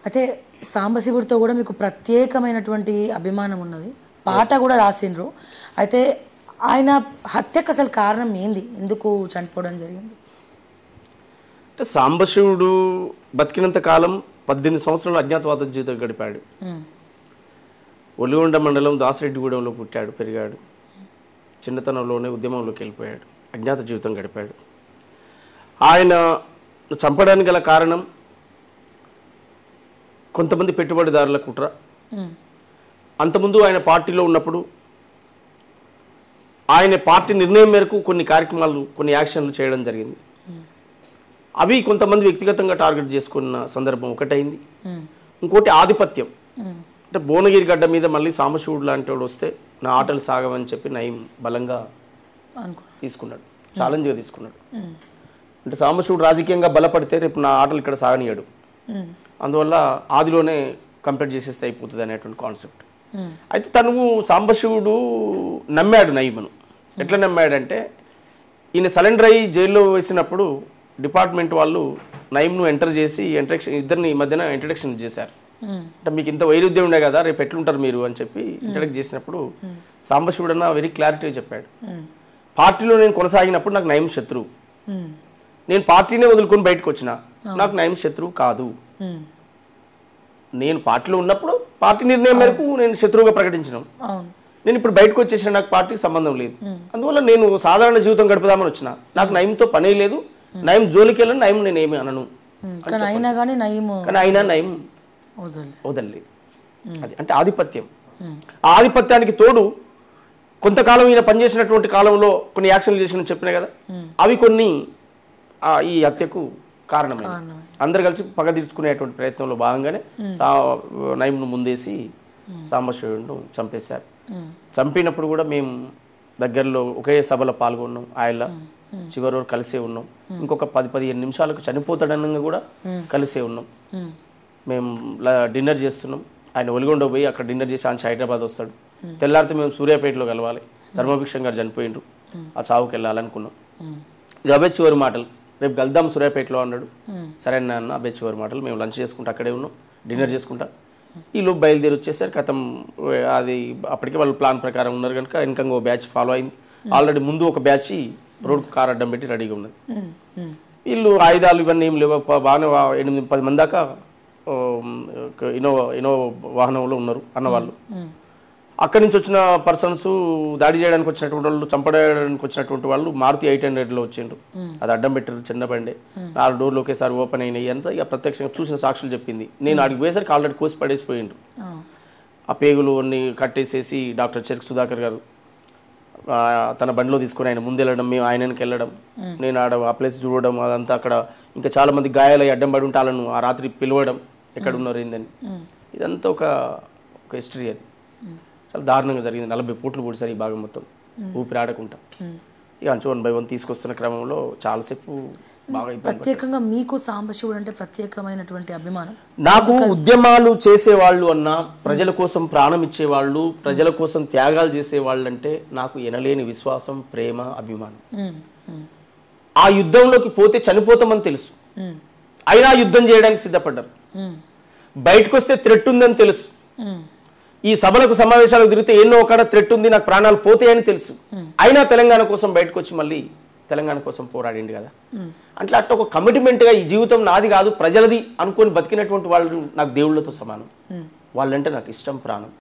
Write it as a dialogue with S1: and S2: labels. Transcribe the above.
S1: అయితే సాంబశివుడితో కూడా మీకు ప్రత్యేకమైనటువంటి అభిమానం ఉన్నది పాట కూడా రాసిండ్రు అయితే ఆయన హత్యకు అసలు కారణం ఏంది ఎందుకు చనిపోవడం జరిగింది
S2: అంటే సాంబశివుడు బతికినంత కాలం పద్దెనిమిది సంవత్సరాలు అజ్ఞాతవాద జీవితం గడిపాడు
S1: ఉమ్,
S2: ఒలిగొండ మండలం దాసిరెడ్డిగూడెంలో పుట్టాడు పెరిగాడు చిన్నతనంలోనే ఉద్యమంలోకి వెళ్ళిపోయాడు అజ్ఞాత జీవితం గడిపాడు ఆయన చంపడానికి గల కారణం కొంతమంది పెట్టుబడిదారుల కుట్ర
S1: ఉమ్,
S2: అంతకుముందు ఆయన పార్టీలో ఉన్నప్పుడు ఆయన పార్టీ నిర్ణయం మేరకు కొన్ని కార్యక్రమాలు కొన్ని యాక్షన్లు చేయడం జరిగింది అవి కొంతమంది వ్యక్తిగతంగా టార్గెట్ చేసుకున్న సందర్భం ఒకటైంది
S1: ఉమ్,
S2: ఇంకోటి ఆధిపత్యం
S1: ఉమ్,
S2: అంటే భువనగిరి గడ్డ మీద మళ్ళీ సాంబశివుడు లాంటి వాడు వస్తే నా ఆటలు సాగవని చెప్పి నయం బలంగా
S1: అనుకో
S2: తీసుకున్నాడు ఛాలెంజ్గా తీసుకున్నాడు
S1: ఉమ్,
S2: అంటే సాంబశివుడు రాజకీయంగా బలపడితే రేపు నా ఆటలు ఇక్కడ సాగనీయడు
S1: ఉమ్,
S2: అందువల్ల ఆదిలోనే కంప్లీట్ చేసేస్తే అయిపోతుంది అనేటువంటి కాన్సెప్ట్
S1: ఉమ్,
S2: అయితే తను సాంబశివుడు నమ్మాడు నయీమును ఎట్లా నమ్మాడంటే ఈయన సరెండర్ అయ్యి జైల్లో వేసినప్పుడు డిపార్ట్మెంట్ వాళ్ళు నయీంను ఎంటర్ చేసి ఇంట్రడక్షన్ ఇద్దరిని ఈ మధ్యన ఇంట్రడక్షన్ చేశారు
S1: ఉమ్,
S2: అంటే మీకు ఇంత వైరుధ్యం ఉండే కదా రేపు ఎట్లుంటారు మీరు అని చెప్పి ఇంట్రడక్ట్ చేసినప్పుడు సాంబశివుడు అన్న వెరీ క్లారిటీగా చెప్పాడు
S1: ఉమ్,
S2: పార్టీలో నేను కొనసాగినప్పుడు నాకు నయం శత్రువు
S1: ఉమ్,
S2: నేను పార్టీనే వదులుకొని బయటకు వచ్చిన నాకు నయం శత్రువు కాదు
S1: ఉమ్,
S2: నేను పార్టీలో ఉన్నప్పుడు పార్టీ నిర్ణయం మేరకు నేను శత్రువుగా ప్రకటించిన
S1: అవును
S2: నేను ఇప్పుడు బయటకు వచ్చేసిన నాకు పార్టీకి సంబంధం లేదు అందువల్ల నేను సాధారణ జీవితం గడుపుదామని వచ్చిన నాకు నయంతో పనే లేదు నయం జోలికి వెళ్ళని నయం నేను ఏమి అనను
S1: ఉమ్, కానీ అయినా కానీ నయము
S2: కానీ అయినా నయం
S1: వదలే
S2: వదలలేదు అది అంటే ఆధిపత్యం ఆ ఆధిపత్యానికి తోడు కొంతకాలం ఈయన పనిచేసినటువంటి కాలంలో కొన్ని యాక్షన్లు చేసిన చెప్పినా కదా అవి కొన్ని ఆ, ఈ హత్యకు కారణమైంది
S1: కారణమే.
S2: అందరు కలిసి పగ తీర్చుకునేటువంటి ప్రయత్నంలో భాగంగానే సా నయంను ముందేసి సాంబశివుడిను చంపేశారు
S1: ఉమ్,
S2: చంపినప్పుడు కూడా మేము దగ్గరలో ఒకే సభలో పాల్గొన్నాం ఆయన చివరి వరకు కలిసే ఉన్నాం ఇంకొక పది పదిహేను నిమిషాలకు చనిపోతాడనంగా కూడా కలిసే ఉన్నాం
S1: ఉమ్,
S2: మేము ల- డిన్నర్ చేస్తున్నాం ఆయన ఒలిగొండ పోయి అక్కడ డిన్నర్ చేసి ఆయన హైదరాబాద్ వస్తాడు తెల్లారితే మేము సూర్యాపేటలో కలవాలి ధర్మభిక్షం గారు చనిపోయిండ్రు ఆ చావుకి వెళ్ళాలనుకున్నాం
S1: ఉమ్,
S2: ఇక అవే చివరి మాటలు రేపు కలుద్దాం సూర్యాపేటలో అన్నాడు సరే అన్న అవే చివరి మాటలు మేము లంచ్ చేసుకుంటా అక్కడే ఉన్నాం డిన్నర్ చేసుకుంటా ఈలోపు బయలుదేరి వచ్చేసరికి కథం అది అప్పటికే వాళ్ళు ప్లాన్ ప్రకారం ఉన్నారు కనుక వెనక ఓ బ్యాచ్ ఫాలో అయింది ఆల్రెడీ ముందు ఒక బ్యాచ్ రోడ్డు కార్ అడ్డం పెట్టి రెడీగా ఉన్నది
S1: ఉమ్, ఉమ్,
S2: వీళ్ళు ఆయుధాలు ఇవన్నీ ఏం లేవు ప- బాగానే వా- ఎనిమిది పది మంది దాకా ఆ, ఒక ఇన్నోవా ఇన్నోవా వాహనంలో ఉన్నారు అన్నవాళ్ళు
S1: ఉమ్,
S2: అక్కడి నుంచి వచ్చిన పర్సన్స్ దాడి చేయడానికి వచ్చినటువంటి వాళ్ళు చంపడానికి వచ్చినటువంటి వాళ్ళు మారుతి ఎయిట్ హండ్రెడ్లో వచ్చిండ్రు అది అడ్డం పెట్టారు చిన్న బండి నాలుగు డోర్లు ఒకేసారి ఓపెన్ అయినాయి అంతా ఇక ప్రత్యక్షంగా చూసిన సాక్షులు చెప్పింది నేను అడిగి పోయేసరికి ఆల్రెడీ కోసి పడేసిపోయిండ్రు
S1: ఆ,
S2: ఆ పేగులు అన్ని కట్టేసేసి డాక్టర్ చెరుకు సుధాకర్ గారు ఆ, తన బండిలో తీసుకొని ఆయన ముందు వెళ్ళడం మేము ఆయనకి వెళ్ళడం నేను ఆడ ఆ ప్లేస్ చూడడం అదంతా అక్కడ ఇంకా చాలా మంది గాయాలై అడ్డం పడి ఉంటే వాళ్ళను ఆ రాత్రి పిలవడం ఎక్కడ ఉన్నారు ఏందని ఇదంతా ఒక ఒక హిస్టరీ అది చాలా దారుణంగా జరిగింది నలభై పూట్లు కూడా ఈ భాగం మొత్తం ఊపిరి ఆడకుండా ఇక అంచు వన్ బై వన్ తీసుకొస్తున్న క్రమంలో చాలాసేపు బాగా ఇబ్బంది
S1: ప్రత్యేకంగా మీకు సాంబశివుడు అంటే ప్రత్యేకమైనటువంటి అభిమానం
S2: నాకు ఉద్యమాలు చేసేవాళ్ళు అన్నా ప్రజల కోసం ప్రాణం ఇచ్చేవాళ్ళు ప్రజల కోసం త్యాగాలు చేసేవాళ్ళు అంటే నాకు ఎనలేని విశ్వాసం ప్రేమ అభిమానం
S1: ఉమ్, ఉమ్,
S2: ఆ యుద్ధంలోకి పోతే చనిపోతామని తెలుసు
S1: ఉమ్,
S2: అయినా యుద్ధం చేయడానికి సిద్ధపడ్డారు
S1: ఉమ్,
S2: బయటకు వస్తే థ్రెట్ ఉందని తెలుసు
S1: ఉమ్,
S2: ఈ సభలకు సమావేశాలకు తిరిగితే ఎన్నో ఒకడ థ్రెట్ ఉంది నాకు ప్రాణాలు పోతాయని తెలుసు అయినా తెలంగాణ కోసం బయటకు వచ్చి మళ్ళీ తెలంగాణ కోసం పోరాడింది కదా అట్లా అట్లా ఒక కమిట్మెంట్గా ఈ జీవితం నాది కాదు ప్రజలది అనుకొని బతికినటువంటి వాళ్ళు నాకు దేవుళ్ళతో సమానం వాళ్ళంటే నాకు ఇష్టం ప్రాణం